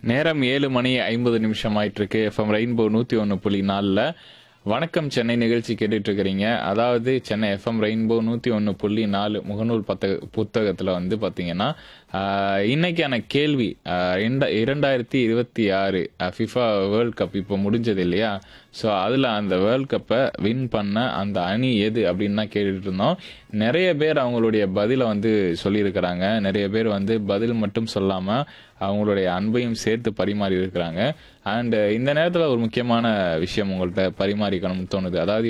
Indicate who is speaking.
Speaker 1: நேரம் ஏழு மணி ஐம்பது நிமிஷம் ஆயிட்டு இருக்கு எஃப்எம் ரெயின்போ நூத்தி ஒன்று புள்ளி நாலில் வணக்கம் சென்னை நிகழ்ச்சி கேட்டுட்டு இருக்கிறீங்க அதாவது சென்னை எஃப்எம் ரெயின்போ நூத்தி ஒன்று புள்ளி நாலு முகநூல் பத்த புத்தகத்துல வந்து பாத்தீங்கன்னா ஆஹ், இன்னைக்கான கேள்வி ஆஹ், ரெண்ட- இரண்டாயிரத்தி இருபத்தி ஆறு ஃபிஃபா வேர்ல்ட் கப் இப்போ முடிஞ்சது இல்லையா ஸோ அதில் அந்த வேர்ல்ட் கப்பை வின் பண்ண அந்த அணி எது அப்படின்னு தான் கேட்டுட்டு இருந்தோம் நிறைய பேர் அவங்களுடைய பதிலை வந்து சொல்லியிருக்கிறாங்க நிறைய பேர் வந்து பதில் மட்டும் சொல்லாமல் அவங்களுடைய அன்பையும் சேர்த்து பரிமாறி இருக்கிறாங்க அண்ட் இந்த நேரத்தில் ஒரு முக்கியமான விஷயம் உங்கள்கிட்ட பரிமாறிக்கணும்னு தோணுது அதாவது